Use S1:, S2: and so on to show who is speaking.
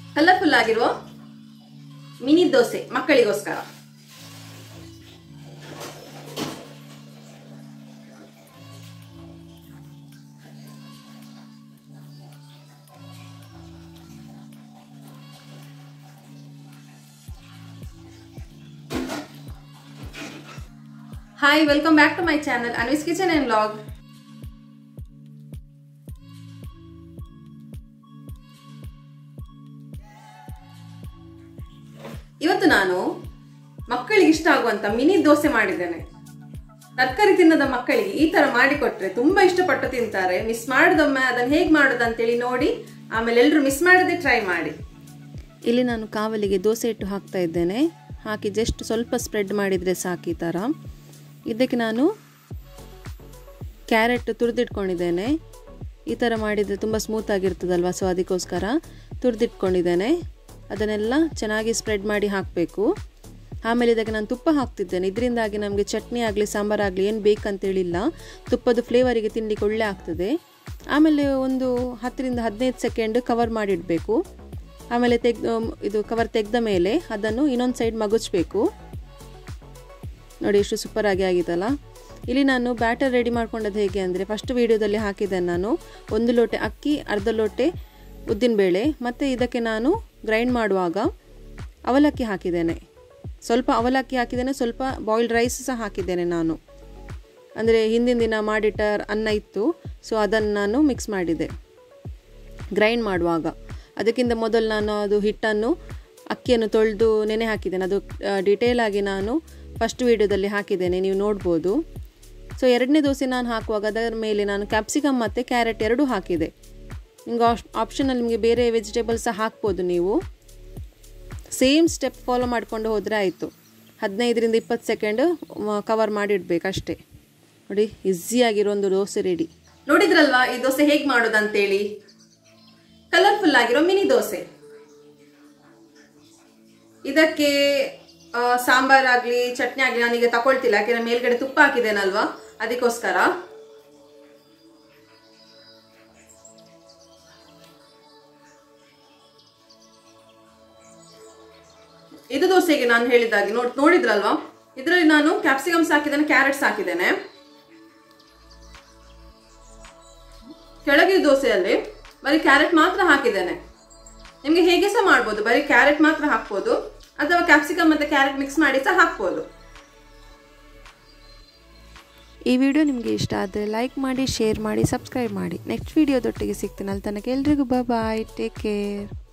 S1: colourful ಆಗಿರುವ mini dosa ಮಕ್ಕಳಿಗೋಸ್ಕರ hi welcome back to my channel Anvi's kitchen and vlog ಇವತ್ತು ನಾನು ಮಕ್ಕಳಿಗೆ ಇಷ್ಟ ಆಗುವಂತ ಮಿನಿ ದೋಸೆ ಮಾಡಿದ್ದೇನೆ ತರಕಾರಿ ತಿನ್ನದ ಮಕ್ಕಳಿಗೆ ಈ ತರ ಮಾಡಿಕೊಟ್ರೆ ತುಂಬಾ ಇಷ್ಟಪಟ್ಟು ತಿಂತಾರೆ ಮಿಸ್ ಮಾಡಿದೊಮ್ಮೆ ಅದನ್ನ ಹೇಗೆ ಮಾಡೋದು ಅಂತೇಳಿ ನೋಡಿ ಆಮೇಲೆ ಎಲ್ಲರೂ ಮಿಸ್ ಮಾಡದೆ ಟ್ರೈ ಮಾಡಿ
S2: ಇಲ್ಲಿ ನಾನು ಕಾವಲಿಗೆ ದೋಸೆ ಇಟ್ಟು ಹಾಕ್ತಾ ಇದ್ದೇನೆ ಹಾಕಿ ಜಸ್ಟ್ ಸ್ವಲ್ಪ ಸ್ಪ್ರೆಡ್ ಮಾಡಿದರೆ ಸಾಕು ಈ ಥರ ಇದಕ್ಕೆ ನಾನು ಕ್ಯಾರೆಟ್ ತುರಿದಿಟ್ಕೊಂಡಿದ್ದೇನೆ ಈ ಥರ ಮಾಡಿದರೆ ತುಂಬ ಸ್ಮೂತ್ ಆಗಿರ್ತದಲ್ವ ಸೊ ಅದಕ್ಕೋಸ್ಕರ ತುರಿದಿಟ್ಕೊಂಡಿದ್ದೇನೆ ಅದನ್ನೆಲ್ಲ ಚೆನ್ನಾಗಿ ಸ್ಪ್ರೆಡ್ ಮಾಡಿ ಹಾಕಬೇಕು ಆಮೇಲೆ ಇದಕ್ಕೆ ನಾನು ತುಪ್ಪ ಹಾಕ್ತಿದ್ದೇನೆ ಇದರಿಂದಾಗಿ ನಮಗೆ ಚಟ್ನಿ ಆಗಲಿ ಸಾಂಬಾರಾಗಲಿ ಏನು ಬೇಕಂತೇಳಿಲ್ಲ ತುಪ್ಪದ ಫ್ಲೇವರಿಗೆ ತಿನ್ನಲಿಕ್ಕೆ ಒಳ್ಳೆ ಆಗ್ತದೆ ಆಮೇಲೆ ಒಂದು ಹತ್ತರಿಂದ ಹದಿನೈದು ಸೆಕೆಂಡ್ ಕವರ್ ಮಾಡಿಡಬೇಕು ಆಮೇಲೆ ತೆಗ್ದು ಇದು ಕವರ್ ತೆಗೆದ ಮೇಲೆ ಅದನ್ನು ಇನ್ನೊಂದು ಸೈಡ್ ಮಗುಚಬೇಕು ನೋಡಿ ಎಷ್ಟು ಸೂಪರಾಗಿ ಆಗಿತ್ತಲ್ಲ ಇಲ್ಲಿ ನಾನು ಬ್ಯಾಟರ್ ರೆಡಿ ಮಾಡ್ಕೊಂಡದ್ದು ಹೇಗೆ ಅಂದರೆ ಫಸ್ಟ್ ವೀಡಿಯೋದಲ್ಲಿ ಹಾಕಿದ್ದೇನೆ ನಾನು ಒಂದು ಲೋಟೆ ಅಕ್ಕಿ ಅರ್ಧ ಲೋಟೆ ಉದ್ದಿನಬೇಳೆ ಮತ್ತು ಇದಕ್ಕೆ ನಾನು ಗ್ರೈಂಡ್ ಮಾಡುವಾಗ ಅವಲಕ್ಕಿ ಹಾಕಿದ್ದೇನೆ ಸ್ವಲ್ಪ ಅವಲಕ್ಕಿ ಹಾಕಿದ್ದೇನೆ ಸ್ವಲ್ಪ ಬಾಯ್ಲ್ಡ್ ರೈಸ್ ಸಹ ಹಾಕಿದ್ದೇನೆ ನಾನು ಅಂದರೆ ಹಿಂದಿನ ದಿನ ಮಾಡಿಟ್ಟ ಅನ್ನ ಇತ್ತು ಸೊ ಅದನ್ನು ನಾನು ಮಿಕ್ಸ್ ಮಾಡಿದೆ ಗ್ರೈಂಡ್ ಮಾಡುವಾಗ ಅದಕ್ಕಿಂತ ಮೊದಲು ನಾನು ಅದು ಹಿಟ್ಟನ್ನು ಅಕ್ಕಿಯನ್ನು ತೊಳೆದು ನೆನೆ ಹಾಕಿದ್ದೇನೆ ಅದು ಡಿಟೇಲ್ ಆಗಿ ನಾನು ಫಸ್ಟ್ ವೀಡಿಯೋದಲ್ಲಿ ಹಾಕಿದ್ದೇನೆ ನೀವು ನೋಡ್ಬೋದು ಸೊ ಎರಡನೇ ದೋಸೆ ನಾನು ಹಾಕುವಾಗ ಅದರ ಮೇಲೆ ನಾನು ಕ್ಯಾಪ್ಸಿಕಮ್ ಮತ್ತು ಕ್ಯಾರೆಟ್ ಎರಡೂ ಹಾಕಿದೆ ನಿಮ್ಗೆ ಆಪ್ಷನಲ್ಲಿ ನಿಮಗೆ ಬೇರೆ ವೆಜಿಟೇಬಲ್ಸ್ ಸಹ ಹಾಕ್ಬೋದು ನೀವು ಸೇಮ್ ಸ್ಟೆಪ್ ಫಾಲೋ ಮಾಡಿಕೊಂಡು ಹೋದರೆ ಆಯಿತು ಹದಿನೈದರಿಂದ ಇಪ್ಪತ್ತು ಸೆಕೆಂಡ್ ಕವರ್ ಮಾಡಿಡ್ಬೇಕು ಅಷ್ಟೇ ನೋಡಿ ಈಸಿಯಾಗಿರೋ ಒಂದು ದೋಸೆ ರೆಡಿ
S1: ನೋಡಿದ್ರಲ್ವಾ ಈ ದೋಸೆ ಹೇಗೆ ಮಾಡೋದು ಅಂತೇಳಿ ಕಲರ್ಫುಲ್ ಆಗಿರೋ ಮಿನಿ ದೋಸೆ ಇದಕ್ಕೆ ಸಾಂಬಾರ್ ಆಗ್ಲಿ ಚಟ್ನಿ ಆಗ್ಲಿ ನಾನೀಗ ತಕೊಳ್ತಿಲ್ಲ ಯಾಕೆಂದ್ರೆ ಮೇಲ್ಗಡೆ ತುಪ್ಪ ಹಾಕಿದ್ದೇನಲ್ವಾ ಅದಕ್ಕೋಸ್ಕರ ಇದು ದೋಸೆಗೆ ನಾನು ಹೇಳಿದಾಗೆ ನೋಡ್ ನೋಡಿದ್ರಲ್ವಾ ಇದರಲ್ಲಿ ನಾನು ಕ್ಯಾಪ್ಸಿಕಮ್ಸ್ ಹಾಕಿದ್ದೇನೆ ಕ್ಯಾರೆಟ್ಸ್ ಹಾಕಿದ್ದೇನೆ ಕೆಳಗಿನ ದೋಸೆಯಲ್ಲಿ ಬರೀ ಕ್ಯಾರೆಟ್ ಮಾತ್ರ ಹಾಕಿದ್ದೇನೆ ನಿಮಗೆ ಹೇಗೆ ಸಹ ಮಾಡ್ಬೋದು ಬರೀ ಕ್ಯಾರೆಟ್ ಮಾತ್ರ ಹಾಕ್ಬೋದು ಅಥವಾ ಕ್ಯಾಪ್ಸಿಕಮ್ ಮತ್ತು ಕ್ಯಾರೆಟ್ ಮಿಕ್ಸ್ ಮಾಡಿ ಸಹ ಹಾಕ್ಬೋದು
S2: ಈ ವಿಡಿಯೋ ನಿಮಗೆ ಇಷ್ಟ ಆದರೆ ಲೈಕ್ ಮಾಡಿ ಶೇರ್ ಮಾಡಿ ಸಬ್ಸ್ಕ್ರೈಬ್ ಮಾಡಿ ನೆಕ್ಸ್ಟ್ ವಿಡಿಯೋದೊಟ್ಟಿಗೆ ಸಿಗ್ತೀನಿ ಅಲ್ಲಿ ತನಕ ಎಲ್ರಿಗೂ ಬಾಯ್ ಟೇಕ್ ಕೇರ್